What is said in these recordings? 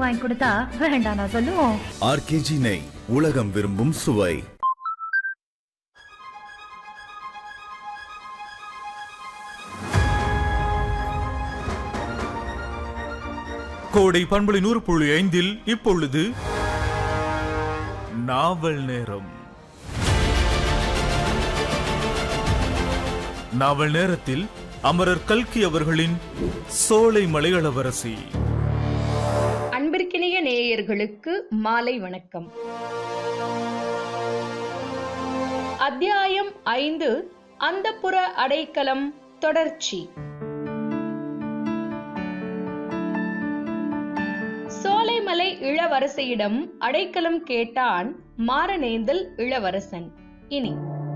வாங்கி கொடுத்தா வேண்டாம் நான் சொல்லுவோம் ஆர்கேஜி நெய் உலகம் விரும்பும் சுவை கோடை பண்பலை நூறு புள்ளி ஐந்தில் இப்பொழுது நாவல் நேரம் நாவல் நேரத்தில் அமரர் கல்கி அவர்களின் சோலை மலையளவரசி அன்பிற்கினிய நேயர்களுக்கு மாலை வணக்கம் அத்தியாயம் ஐந்து அந்தப்புற அடைக்கலம் தொடர்ச்சி சோலைமலை இளவரசியிடம் அடைக்கலம் கேட்டான் மாரநேந்தல் இளவரசன் இனி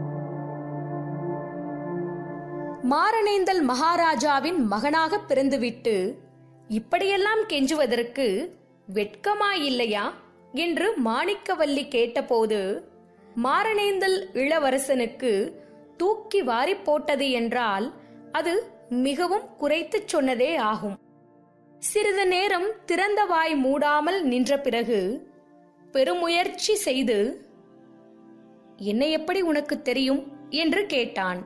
மாரணேந்தல் மகாராஜாவின் மகனாக பிறந்துவிட்டு இப்படியெல்லாம் கெஞ்சுவதற்கு வெட்கமாயில்லையா என்று மாணிக்கவல்லி கேட்டபோது மாரணேந்தல் இளவரசனுக்கு தூக்கி வாரி போட்டது என்றால் அது மிகவும் குறைத்துச் சொன்னதே ஆகும் சிறிது நேரம் திறந்த வாய் மூடாமல் நின்ற பிறகு பெருமுயற்சி செய்து என்ன எப்படி உனக்கு தெரியும் என்று கேட்டான்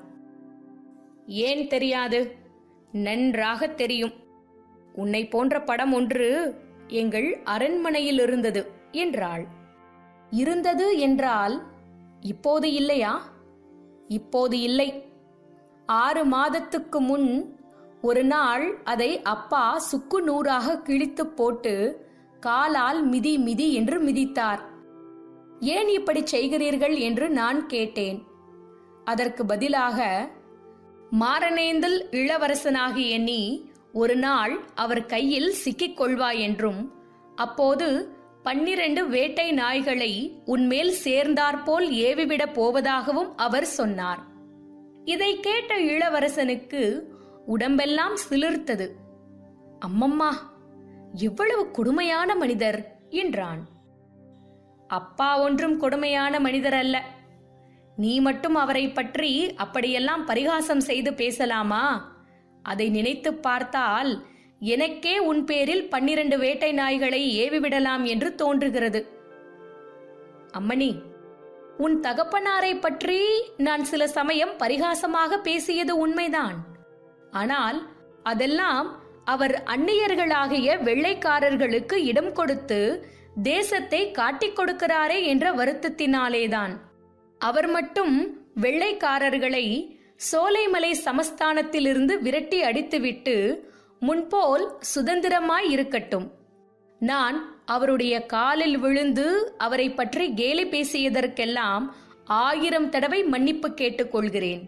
ஏன் தெரியாது நன்றாக தெரியும் உன்னை போன்ற படம் ஒன்று எங்கள் அரண்மனையில் இருந்தது என்றாள் இருந்தது என்றால் இப்போது இல்லையா இப்போது இல்லை ஆறு மாதத்துக்கு முன் ஒரு நாள் அதை அப்பா சுக்கு நூறாக கிழித்துப் போட்டு காலால் மிதி மிதி என்று மிதித்தார் ஏன் இப்படி செய்கிறீர்கள் என்று நான் கேட்டேன் அதற்கு பதிலாக மாரணேந்தல் இளவரசனாகிய நீ ஒரு நாள் அவர் கையில் சிக்கிக் கொள்வாய் என்றும் அப்போது பன்னிரண்டு வேட்டை நாய்களை உன்மேல் சேர்ந்தாற்போல் ஏவிவிடப் போவதாகவும் அவர் சொன்னார் இதை கேட்ட இளவரசனுக்கு உடம்பெல்லாம் சிலிர்த்தது அம்மம்மா எவ்வளவு கொடுமையான மனிதர் என்றான் அப்பா ஒன்றும் கொடுமையான மனிதர் அல்ல நீ மட்டும் அவரை பற்றி அப்படியெல்லாம் பரிகாசம் செய்து பேசலாமா அதை நினைத்துப் பார்த்தால் எனக்கே உன் பேரில் பன்னிரண்டு வேட்டை நாய்களை ஏவிவிடலாம் என்று தோன்றுகிறது அம்மணி உன் தகப்பனாரை பற்றி நான் சில சமயம் பரிகாசமாக பேசியது உண்மைதான் ஆனால் அதெல்லாம் அவர் அந்நியர்களாகிய வெள்ளைக்காரர்களுக்கு இடம் கொடுத்து தேசத்தை காட்டிக் கொடுக்கிறாரே என்ற வருத்தத்தினாலேதான் அவர் மட்டும் வெள்ளைக்காரர்களை சோலைமலை சமஸ்தானத்திலிருந்து விரட்டி அடித்துவிட்டு முன்போல் சுதந்திரமாய் இருக்கட்டும் நான் அவருடைய காலில் விழுந்து அவரை பற்றி கேலி பேசியதற்கெல்லாம் ஆயிரம் தடவை மன்னிப்பு கேட்டுக்கொள்கிறேன்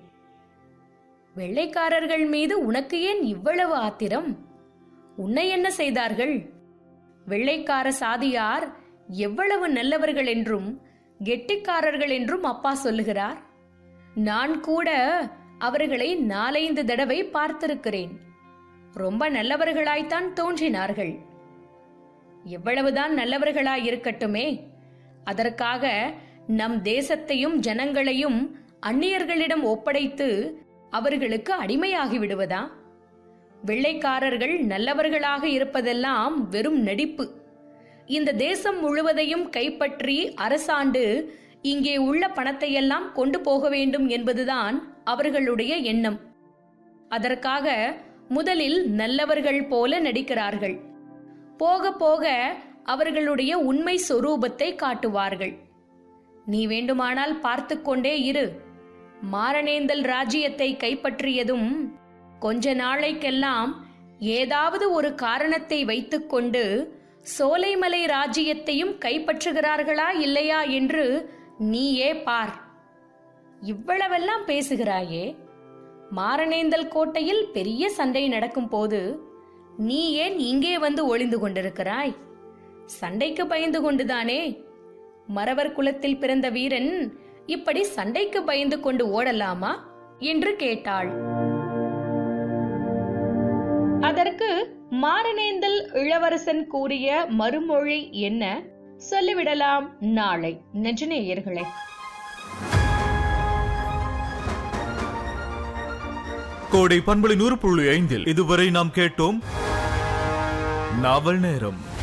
வெள்ளைக்காரர்கள் மீது உனக்கு ஏன் இவ்வளவு ஆத்திரம் உன்னை என்ன செய்தார்கள் வெள்ளைக்கார சாதியார் எவ்வளவு நல்லவர்கள் என்றும் கெட்டிக்காரர்கள் என்றும் அப்பா சொல்லுகிறார் நான் கூட அவர்களை நாலைந்து தடவை பார்த்திருக்கிறேன் ரொம்ப நல்லவர்களாய்த்தான் தோன்றினார்கள் எவ்வளவுதான் நல்லவர்களாய் இருக்கட்டுமே அதற்காக நம் தேசத்தையும் ஜனங்களையும் அந்நியர்களிடம் ஒப்படைத்து அவர்களுக்கு அடிமையாகி விடுவதா வெள்ளைக்காரர்கள் நல்லவர்களாக இருப்பதெல்லாம் வெறும் நடிப்பு இந்த தேசம் முழுவதையும் கைப்பற்றி அரசாண்டு இங்கே உள்ள பணத்தையெல்லாம் கொண்டு போக வேண்டும் என்பதுதான் அவர்களுடைய எண்ணம் அதற்காக முதலில் நல்லவர்கள் போல நடிக்கிறார்கள் போக போக அவர்களுடைய உண்மை சொரூபத்தை காட்டுவார்கள் நீ வேண்டுமானால் பார்த்து கொண்டே இரு மாரணேந்தல் ராஜ்யத்தை கைப்பற்றியதும் கொஞ்ச நாளைக்கெல்லாம் ஏதாவது ஒரு காரணத்தை வைத்துக்கொண்டு சோலைமலை ராஜ்யத்தையும் கைப்பற்றுகிறார்களா இல்லையா என்று நீயே பார் இவ்வளவெல்லாம் பேசுகிறாயே மாரணேந்தல் கோட்டையில் பெரிய சண்டை நடக்கும் போது நீ ஏன் இங்கே வந்து ஒளிந்து கொண்டிருக்கிறாய் சண்டைக்கு பயந்து கொண்டுதானே மறவர் குலத்தில் பிறந்த வீரன் இப்படி சண்டைக்கு பயந்து கொண்டு ஓடலாமா என்று கேட்டாள் அதற்கு மாரணேந்தல் இளவரசன் கூறிய மறுமொழி என்ன சொல்லிவிடலாம் நாளை நெஞ்சநேயர்களே கோடை பண்பலை நூறு புள்ளி ஐந்தில் இதுவரை நாம் கேட்டோம் நாவல் நேரம்